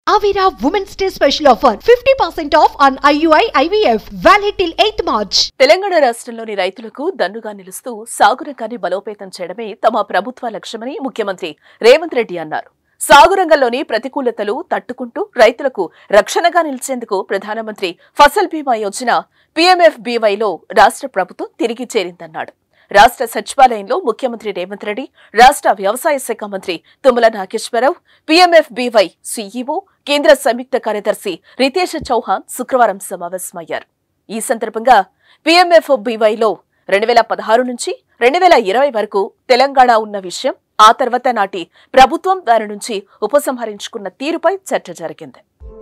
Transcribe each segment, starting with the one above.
Avira Women's Day special offer 50% off on IUI IVF valid till 8th March. Telangana రాష్ట్రంలోని రైతులకు దన్నుగా నిలుస్తూ సాగు రంగాన్ని బలోపేతం చేయడమే తమ ప్రభుత్వ లక్ష్యమని ముఖ్యమంత్రి రేవంత్ రెడ్డి అన్నారు సాగు రంగంలోని ప్రతికూలతలు తట్టుకుంటూ రైతులకు రక్షణగా నిలిచేందుకు ప్రధానమంత్రి ఫసల్ బీమా యోజన పీఎంఎఫ్బీవైలో రాష్ట్ర ప్రభుత్వం తిరిగి చేరిందన్నాడు రాష్ట్ర సచివాలయంలో ముఖ్యమంత్రి రేవంత్ రెడ్డి రాష్ట్ర వ్యవసాయ శాఖ మంత్రి తుమ్మల నాగేశ్వరరావు పీఎంఎఫ్బీవై సీఈఓ కేంద్ర సంయుక్త కార్యదర్శి రితేష్ చౌహాన్ శుక్రవారం సమావేశమయ్యారు ఈ సందర్భంగా పీఎంఎఫ్బీవైలో రెండు వేల పదహారు నుంచి రెండు వేల ఇరవై వరకు తెలంగాణ ఉన్న విషయం ఆ తర్వాత నాటి ప్రభుత్వం దాని నుంచి ఉపసంహరించుకున్న తీరుపై చర్చ జరిగింది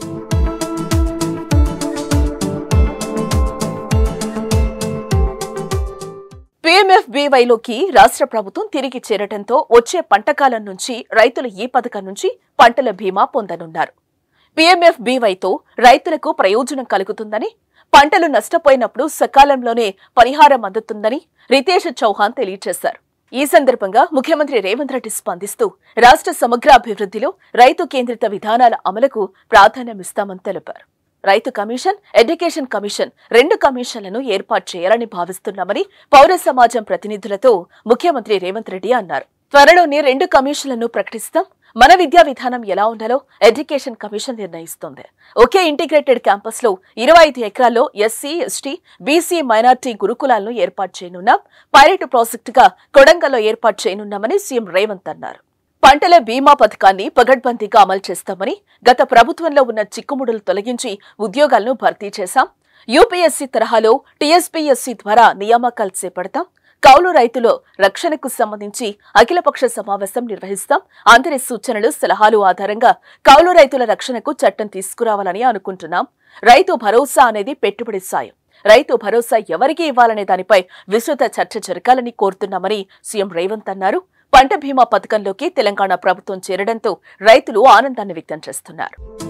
పీఎంఎఫ్బీవైలోకి రాష్ట్ర ప్రభుత్వం తిరిగి చేరటంతో వచ్చే పంటకాలం నుంచి రైతులు ఈ పథకం నుంచి పంటల బీమా పొందనున్నారు పీఎంఎఫ్బీవైతో రైతులకు ప్రయోజనం కలుగుతుందని పంటలు నష్టపోయినప్పుడు సకాలంలోనే పరిహారం అందుతుందని రితేష్ చౌహాన్ తెలియజేశారు ఈ సందర్భంగా ముఖ్యమంత్రి రేవంత్ రెడ్డి స్పందిస్తూ రాష్ట్ర సమగ్ర అభివృద్ధిలో రైతు కేంద్రిత విధానాల అమలుకు ప్రాధాన్యమిస్తామని తెలిపారు రైతు కమిషన్ ఎడ్యుకేషన్ కమిషన్ రెండు కమిషన్లను ఏర్పాటు చేయాలని భావిస్తున్నామని పౌర సమాజం ప్రతినిధులతో ముఖ్యమంత్రి రేవంత్ రెడ్డి అన్నారు త్వరలోనే రెండు కమిషన్లను ప్రకటిస్తాం మన విద్యా విధానం ఎలా ఉండాలో ఎడ్యుకేషన్ కమిషన్ నిర్ణయిస్తోంది ఒకే ఇంటిగ్రేటెడ్ క్యాంపస్ లో ఇరవై ఐదు ఎకరాల్లో ఎస్సీ ఎస్టీ బీసీ మైనార్టీ గురుకులాలను ఏర్పాటు చేయనున్నాం పైలట్ ప్రాజెక్ట్ గా కొడంగల్లో ఏర్పాటు చేయనున్నామని సీఎం రేవంత్ అన్నారు పంటల బీమా పథకాన్ని పగడ్బందీగా అమలు చేస్తామని గత ప్రభుత్వంలో ఉన్న చిక్కుముడులు తొలగించి ఉద్యోగాలను భర్తీ చేశాం యూపీఎస్సీ తరహాలో టీఎస్పీఎస్సీ ద్వారా నియామకాలు చేపడతాం కౌలు రైతుల రక్షణకు సంబంధించి అఖిలపక్ష సమావేశం నిర్వహిస్తాం అందరి సూచనలు సలహాలు ఆధారంగా కౌలు రైతుల రక్షణకు చట్టం తీసుకురావాలని అనుకుంటున్నాం రైతు భరోసా అనేది పెట్టుబడి సాయం రైతు భరోసా ఎవరికి ఇవ్వాలనే దానిపై విస్తృత చర్చ జరగాలని కోరుతున్నామని సీఎం రేవంత్ అన్నారు పంట బీమా పథకంలోకి తెలంగాణ ప్రభుత్వం చేరడంతో రైతులు ఆనందాన్ని వ్యక్తం చేస్తున్నారు